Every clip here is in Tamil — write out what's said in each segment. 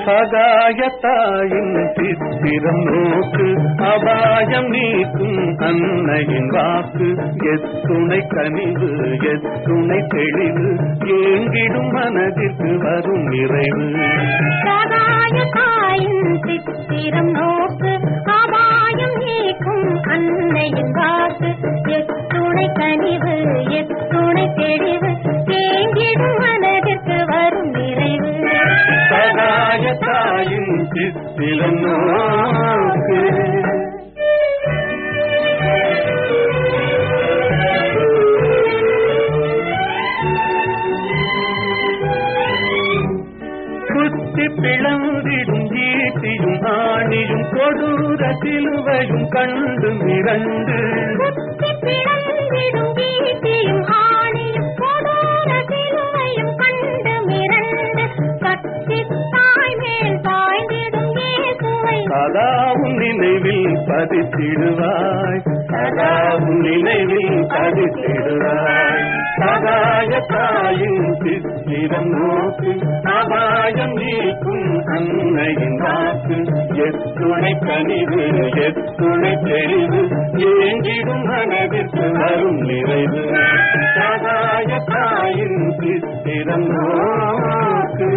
சகாய தாயின் சித்திரம் நோக்கு அபாயம் நீக்கும் அன்னையின் வாக்கு எத்துணை கனிவு எத்துணை தெளிவு ஏங்கிடும் மனதிற்கு வரும் நிறைவு சகாய தாயின் சித்திரம் நோக்கு அபாயம் நீக்கும் அன்னையின் வாக்கு எத்துணை கனிவு எத்துணை தெளிவு தேங்கிடும் மனதிற்கு வரும் நிறைவு சகாய தாயின் சித்திரம் நோக்கு குத்தி பிளந்திடும் ஈட்டியும் ஆணியும் கொடூர சிலுவையும் கண்டு மிரண்டு குத்தி பிளந்திடும் வீட்டியும் ஆணியும் கொடூர சிலுவையும் கண்டு மிரண்டு கத்தி தாய் மேல் பாய்ந்திடும் இயேசுவை சதாவும் நினைவில் பதித்திடுவாய் சதாவும் நினைவில் பதித்திடுவாய் சகாய தாயின் சித்திரம் நோக்கு அபாயம் நீக்கும் அன்னையின் வாக்கு எத்துணை கனிவு எத்துணை தெளிவு ஏங்கிடும் மனதிற்கு வரும் நிறைவு சகாய தாயின் சித்திரம் நோக்கு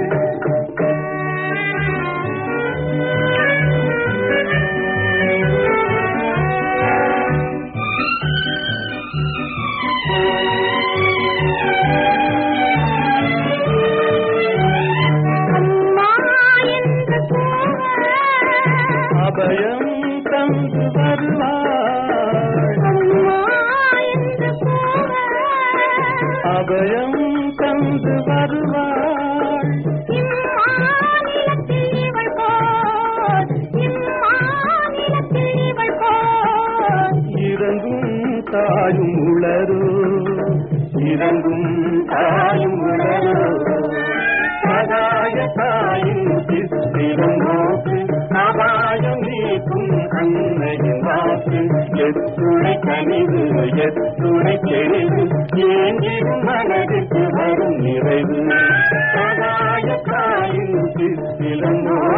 அம்மா என்று கூற அபயம் தந்து வருவாய் அம்மா என்று கூற அபயம் தந்து வருவாய் இம்மாநிலத்தில் இவள் போல் இம்மாநிலத்தில் இவள் போல் இறங்கும் தாயும் உளரோ இறங்கும் தாயும் உளரோ சகாய தாயின் சித்திரம் நோக்கு அபாயம் நீக்கும் அன்னையின் வாக்கு எத்துணை கனிவு எத்துணை தெளிவு ஏங்கிடும் மனதிற்கு வரும் நிறைவு சகாய தாயின் சித்திரம் நோக்கு